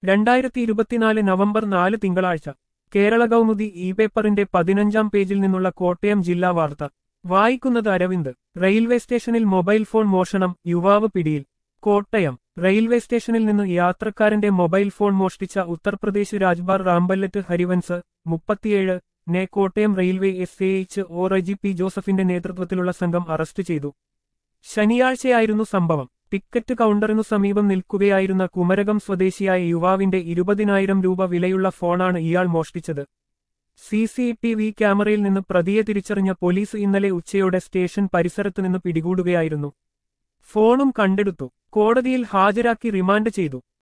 രണ്ടായിരത്തി ഇരുപത്തിനാല് നവംബർ നാല് തിങ്കളാഴ്ച കേരള കൗമുദി ഇ പേപ്പറിന്റെ പതിനഞ്ചാം പേജിൽ നിന്നുള്ള കോട്ടയം ജില്ലാ വാർത്ത വായിക്കുന്നത് അരവിന്ദ് റെയിൽവേ സ്റ്റേഷനിൽ മൊബൈൽ ഫോൺ മോഷണം യുവാവ് പിടിയിൽ കോട്ടയം റെയിൽവേ സ്റ്റേഷനിൽ നിന്ന് യാത്രക്കാരന്റെ മൊബൈൽ ഫോൺ മോഷ്ടിച്ച ഉത്തർപ്രദേശ് രാജ്ബാർ റാംബല്ലറ്റ് ഹരിവൻസ് മുപ്പത്തിയേഴ് നെ Kottayam railway S A H O Reji P ജോസഫിന്റെ നേതൃത്വത്തിലുള്ള സംഘം അറസ്റ്റ് ചെയ്തു ശനിയാഴ്ചയായിരുന്നു സംഭവം ടിക്കറ്റ് കൗണ്ടറിനു സമീപം നിൽക്കുകയായിരുന്ന കുമരകം സ്വദേശിയായ യുവാവിന്റെ ഇരുപതിനായിരം രൂപ വിലയുള്ള ഫോണാണ് ഇയാൾ മോഷ്ടിച്ചത് സി സി ടി വി ക്യാമറയിൽ നിന്ന് പ്രതിയെ തിരിച്ചറിഞ്ഞ പോലീസ് ഇന്നലെ ഉച്ചയോടെ സ്റ്റേഷൻ പരിസരത്ത് നിന്ന് പിടികൂടുകയായിരുന്നു ഫോണും കണ്ടെടുത്തു കോടതിയിൽ ഹാജരാക്കി റിമാൻഡ് ചെയ്തു